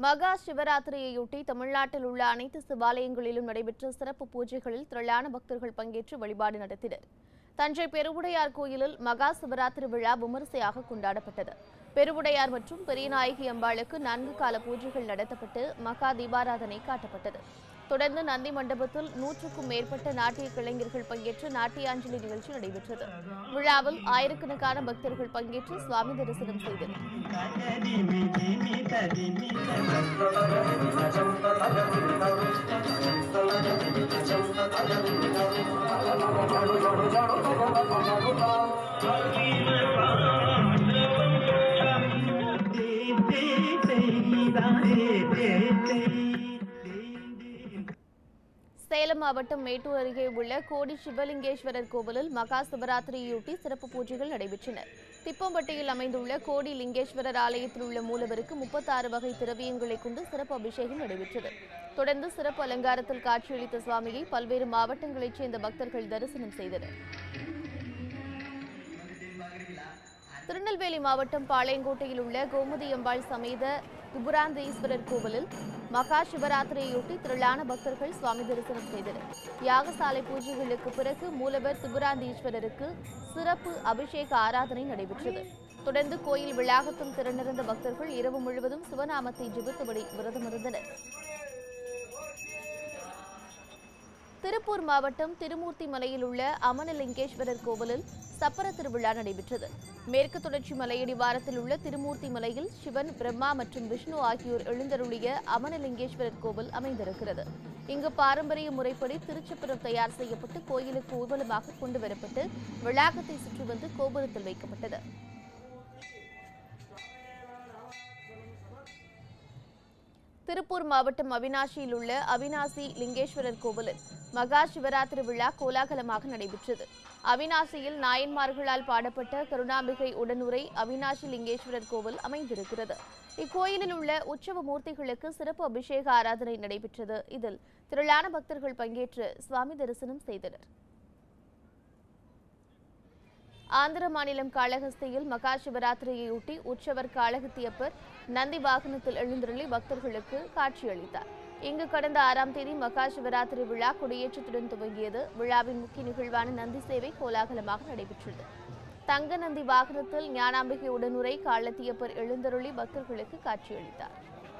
மகா சிவராத்திரியையொட்டி தமிழ்நாட்டில் உள்ள அனைத்து சிவாலயங்களிலும் நடைபெற்ற சிறப்பு பூஜைகளில் திரளான பக்தர்கள் பங்கேற்று வழிபாடு நடத்தினர் தஞ்சை பெருவுடையார் கோயிலில் மகா சிவராத்திரி விழா விமரிசையாக கொண்டாடப்பட்டது பெருவுடையார் மற்றும் பெரியநாயகி அம்பாளுக்கு நான்கு கால பூஜைகள் நடத்தப்பட்டு மகா தீபாராதனை காட்டப்பட்டது தொடர்ந்து நந்தி மண்டபத்தில் நூற்றுக்கும் மேற்பட்ட நாட்டிய கலைஞர்கள் பங்கேற்ற நாட்டியாஞ்சலி நிகழ்ச்சி நடைபெற்றது விழாவில் ஆயிரக்கணக்கான பக்தர்கள் பங்கேற்று சுவாமி தரிசனம் செய்தனர் சேலம் மாவட்டம் மேட்டூர் அருகே உள்ள கோடி சிவலிங்கேஸ்வரர் கோவிலில் மகா சிவராத்திரியையொட்டி சிறப்பு பூஜைகள் நடைபெற்றன திப்பம்பட்டியில் அமைந்துள்ள கோடி லிங்கேஸ்வரர் ஆலயத்தில் உள்ள மூலவருக்கு முப்பத்தாறு வகை திரவியங்களை கொண்டு சிறப்பு அபிஷேகம் நடைபெற்றது தொடர்ந்து சிறப்பு அலங்காரத்தில் காட்சியளித்த சுவாமியை பல்வேறு மாவட்டங்களைச் சேர்ந்த பக்தர்கள் தரிசனம் செய்தனர் திருநெல்வேலி மாவட்டம் பாளையங்கோட்டையில் உள்ள கோமதி அம்பாள் சமேத துபுராந்தீஸ்வரர் கோவிலில் மகா சிவராத்திரியையொட்டி திரளான பக்தர்கள் சுவாமி தரிசனம் செய்தனர் யாகசாலை பூஜைகளுக்கு பிறகு மூலவர் திபுராந்தீஸ்வரருக்கு சிறப்பு அபிஷேக ஆராதனை நடைபெற்றது தொடர்ந்து கோயில் வளாகத்தில் திரண்டிருந்த பக்தர்கள் இரவு முழுவதும் சிவநாமத்தை ஜெபித்தபடி விரதமிருந்தனர் திருப்பூர் மாவட்டம் திருமூர்த்தி மலையில் உள்ள அமனலிங்கேஸ்வரர் கோவிலில் சப்பர திருவிழா நடைபெற்றது மேற்கு தொடர்ச்சி மலையடிவாரத்தில் உள்ள திருமூர்த்தி மலையில் சிவன் பிரம்மா மற்றும் விஷ்ணு ஆகியோர் எழுந்தருளிய அமனலிங்கேஸ்வரர் கோவில் அமைந்திருக்கிறது இங்கு பாரம்பரிய முறைப்படி திருச்சப்பரம் தயார் செய்யப்பட்டு கோயிலுக்கு ஊர்வலமாக கொண்டு வரப்பட்டு வளாகத்தை சுற்றி வந்து கோபுரத்தில் வைக்கப்பட்டது திருப்பூர் மாவட்டம் அவினாசியில் உள்ள அவினாசி லிங்கேஸ்வரர் கோவிலில் மகா சிவராத்திரி விழா கோலாகலமாக நடைபெற்றது அவினாசியில் நாயன்மார்களால் பாடப்பட்ட கருணாம்பிகை உடனுரை அவினாசி லிங்கேஸ்வரர் கோவில் அமைந்திருக்கிறது இக்கோயிலில் உள்ள உற்சவ மூர்த்திகளுக்கு சிறப்பு அபிஷேக ஆராதனை நடைபெற்றது இதில் திரளான பக்தர்கள் பங்கேற்று சுவாமி தரிசனம் செய்தனர் ஆந்திர மாநிலம் காளஹஸ்தியில் மகா சிவராத்திரியையொட்டி உற்சவர் காளகத்தியப்பர் நந்தி வாகனத்தில் எழுந்தருளி பக்தர்களுக்கு காட்சியளித்தார் இங்கு கடந்த ஆறாம் தேதி மகா சிவராத்திரி விழா கொடியேற்றத்துடன் துவங்கியது விழாவின் முக்கிய நிகழ்வான நந்தி சேவை கோலாகலமாக நடைபெற்றது தங்க நந்தி வாகனத்தில் ஞானாம்பிகை உடனுரை காலத்தியப்பர் எழுந்தருளி பக்தர்களுக்கு காட்சியளித்தார்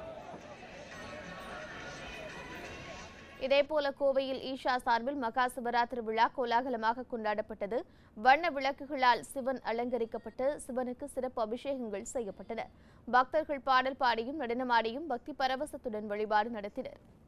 இதேபோல கோவையில் ஈஷா சார்பில் மகா சிவராத்திரி விழா கோலாகலமாக கொண்டாடப்பட்டது வண்ண விளக்குகளால் சிவன் அலங்கரிக்கப்பட்டு சிவனுக்கு சிறப்பு அபிஷேகங்கள் செய்யப்பட்டன பக்தர்கள் பாடல் பாடியும் நடனமாடியும் பக்தி பரவசத்துடன் வழிபாடு நடத்தினர்